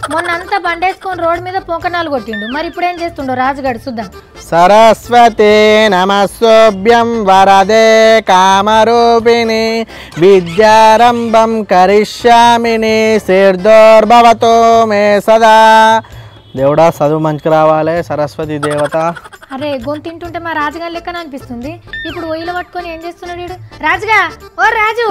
మొన్న అంతా బండేసుకొని రోడ్డు మీద పొంకనాలు కొట్టిండు మరి ఇప్పుడు ఏం చేస్తుండో రాజుగాడు చూద్దాం సరస్వతి నమస్సోభ్యం వరదే కామరూపిణి విద్యారంభం కరిష్యామిని శీర్దోర్భవతో మే సదా దేవుడా చదువు మంచిగా రావాలి సరస్వతి దేవత అరే గొంతు తింటుంటే మా రాజుగారి లెక్కన అనిపిస్తుంది ఇప్పుడు ఒయ్యిలో పట్టుకొని ఏం చేస్తున్నాడు వీడు రాజుగా ఓ రాజు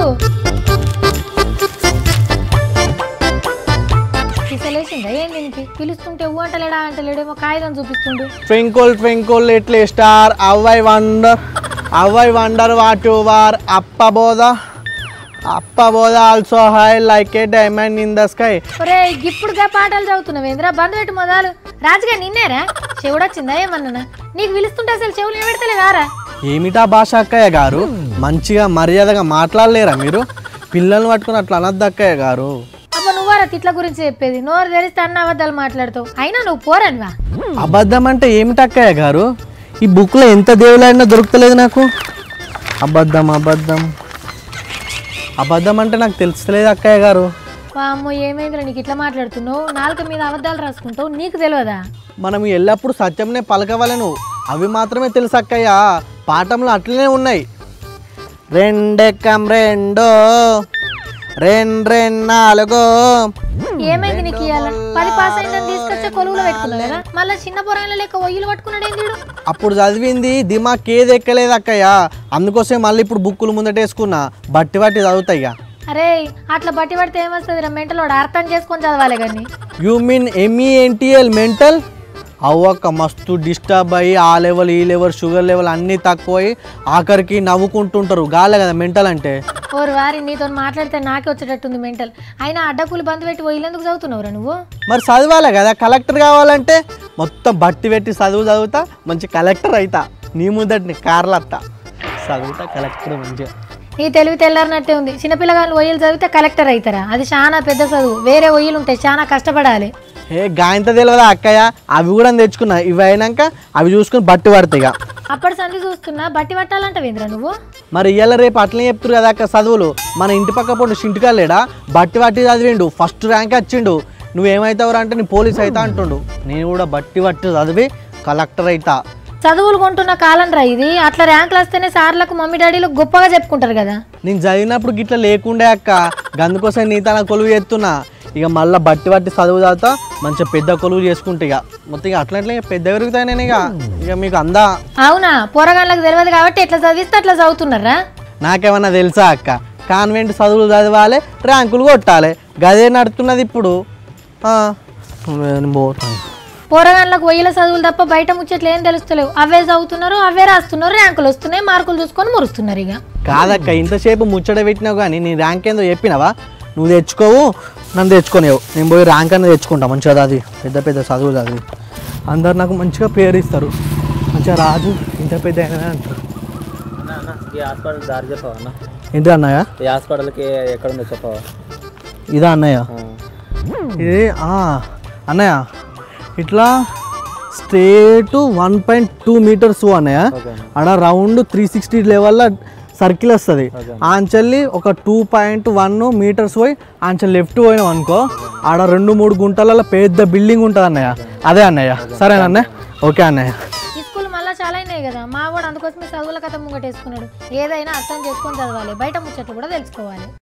పిసలేసిందా ఏం దీనికి పిలుస్తుంటే ఊ అంటలేడా అంటలేడేమో కాగితం చూపిస్తుండు twinkle twinkle little star how I wonder how I wonder what you are up above up above also high like a diamond in the sky ఒరే ఇప్పుడుగా పాటలు చదువుతున్నావు ఏంద్రా బంద్ పెట్టు మొదలు రాజుగా నిన్నేరా చెవుడొచ్చిందా ఏమన్నా నీకు పిలుస్తుంటే అసలు చెవులు నిలబెడతలే కారా ఏమిటా భాష అక్కయ్య గారు మంచిగా మర్యాదగా మాట్లాడలేరా మీరు పిల్లల్ని పట్టుకుని అట్లా అనద్దు అక్కయ్య గారు అబ్బా నువ్వారా తిట్ల గురించి చెప్పేది నోరు తెరిస్తే అన్న అబద్ధాలు మాట్లాడతావు అయినా నువ్వు పోరనివా అబద్ధం అంటే ఏమిటి అక్కయ్య గారు ఈ బుక్లో ఎంత దేవులైనా దొరుకుతలేదు నాకు అబద్ధం అబద్ధం అబద్ధం అంటే నాకు తెలుస్తలేదు అక్కయ్య గారు అమ్మో ఏమైందిరా నీకు ఇట్లా మాట్లాడుతున్నావు నాలుక మీద అబద్ధాలు రాసుకుంటావు నీకు తెలియదా మనం ఎల్లప్పుడూ సత్యంనే పలకవలను అవి మాత్రమే తెలుసు అక్కయ్య పాఠంలో అట్లనే ఉన్నాయి రెండెక్కం రెండో రెండు రెండు నాలుగో ఏమైంది నీకు ఇవాళ పది పాస్ అయిందని తీసుకొచ్చే కొలువులో పెట్టుకున్నావు కదా మళ్ళీ చిన్న పొరాయిల లెక్క ఒయ్యిలు పట్టుకున్నాడు ఏంది వీడు? అప్పుడు చదివింది దిమాక్ ఏది ఎక్కలేదు అక్కయ్య అందుకోసం మళ్ళీ ఇప్పుడు బుక్కులు ముందటేసుకున్నా బట్టి బట్టి చదువుతాయి ఇక అరే అట్లా బట్టి పడితే ఏమొస్తుంది రా మెంటలోడు అర్థం చేసుకొని చదవాలి కానీ యూ మీన్ ఎంఈఎన్టీఎల్ మెంటల్ అవ్వక మస్తు డిస్టర్బ్ అయ్యి ఆ లెవెల్ ఈ లెవెల్ షుగర్ లెవెల్ అన్నీ తక్కువ అయ్యి ఆఖరికి నవ్వుకుంటుంటారు గాలే కదా మెంటల్ అంటే ఓరు వారి నీతో మాట్లాడితే నాకే వచ్చేటట్టుంది మెంటల్ అయినా అడ్డకూలి బంద్ పెట్టి ఒయ్యిలందుకు చదువుతున్నావురా నువ్వు మరి చదవాలి కదా కలెక్టర్ కావాలంటే మొత్తం బట్టి పెట్టి చదువు చదువుతా మంచి కలెక్టర్ అవుతా నీ ముందటిని కార్లు అత్తా చదువుతా కలెక్టర్ మంచిగా నీ తెలివి తెల్లారినట్టే ఉంది చిన్నపిల్లగాళ్ళు ఒయ్యలు చదివితే కలెక్టర్ అవుతారా అది చాలా పెద్ద చదువు వేరే ఒయ్యలు ఉంటాయి చాలా కష్టపడాలి ఏ గాయంత తెలియదా అక్కయ్య అవి కూడా తెచ్చుకున్నా ఇవి అయినాక అవి చూసుకుని బట్టి పడతాయి ఇక అప్పటి సంధి చూస్తున్నా బట్టి పట్టాలంట వేంద్రా నువ్వు మరి ఇవాళ రేపు అట్లనే చెప్తురు కదా అక్క చదువులు మన ఇంటి పక్క పొండు సింటికా లేడా బట్టి బట్టి చదివిండు ఫస్ట్ ర్యాంక్ వచ్చిండు నువ్వేమవుతావురా అంటే నేను పోలీస్ అవుతా అంటుండు నేను కూడా బట్టి బట్టి చదివి కలెక్టర్ అవుతా చదువులు కొంటున్న కాలం రా ఇది అట్లా ర్యాంకులు వస్తేనే సార్లకు మమ్మీ డాడీలు గొప్పగా చెప్పుకుంటారు కదా నేను చదివినప్పుడు గిట్ల లేకుండే అక్క గందుకోసం నీ తన కొలువు చేస్తున్నా ఇక మళ్ళీ బట్టి బట్టి చదువు చదువుతా మంచిగా పెద్ద కొలువు చేసుకుంటా ఇక మొత్తం ఇక అట్లా అట్లా పెద్ద పెరుగుతాయి నేను ఇక ఇక మీకు అందా అవునా పోరగాళ్ళకి తెలియదు కాబట్టి ఎట్లా చదివిస్తే అట్లా చదువుతున్నారా నాకేమన్నా తెలుసా అక్క కాన్వెంట్ చదువులు చదవాలి ర్యాంకులు కొట్టాలి గదే నడుతున్నది ఇప్పుడు ఆ, నేను పోతాను పోరగాళ్ళకు ఒయ్యిల చదువులు తప్ప బయట ముచ్చట్లు ఏం తెలుస్తలేవు అవే చదువుతున్నారు అవే రాస్తున్నారు ర్యాంకులు వస్తున్నాయి మార్కులు చూసుకొని మురుస్తున్నారు ఇక కాదక్క ఇంతసేపు ముచ్చట పెట్టినావు కానీ నీ ర్యాంక్ ఏందో చెప్పినావా నువ్వు తెచ్చుకోవు నన్ను తెచ్చుకోనేవు నేను పోయి ర్యాంక్ అనేది తెచ్చుకుంటా మంచిగా చదివి పెద్ద పెద్ద చదువు చదివి అందరు నాకు మంచిగా పేరు ఇస్తారు మంచిగా రాజు ఇంత పెద్ద అయినా అంటారు ఈ హాస్పిటల్ దారి చెప్పవా అన్న ఏంటి అన్నయ్య ఈ హాస్పిటల్కి ఎక్కడ ఉందో చెప్పవా ఇదా అన్నయ్య ఇది ఆ, అన్నయ్య ఇట్లా straight one point two meters అన్నయ్య ఆడ రౌండ్ త్రీ సిక్స్టీ లెవెల్లో సర్కిల్ వస్తుంది ఆంచెల్లి ఒక టూ పాయింట్ వన్ మీటర్స్ పోయి ఆంచెల్ లెఫ్ట్ పోయినాం అనుకో ఆడ రెండు మూడు గుంటలలో పెద్ద బిల్డింగ్ ఉంటుంది అన్నయ్య అదే అన్నయ్య సరేనా అన్నయ్య ఓకే అన్నయ్య ఈ స్కూల్ మళ్ళీ చాలా అయినాయి కదా మా వాడు అందుకోసమే చదువుల కథ ముంగటేసుకున్నాడు ఏదైనా అర్థం చేసుకొని చదవాలి బయట ముచ్చట్లు కూడా తెలుసుకోవాలి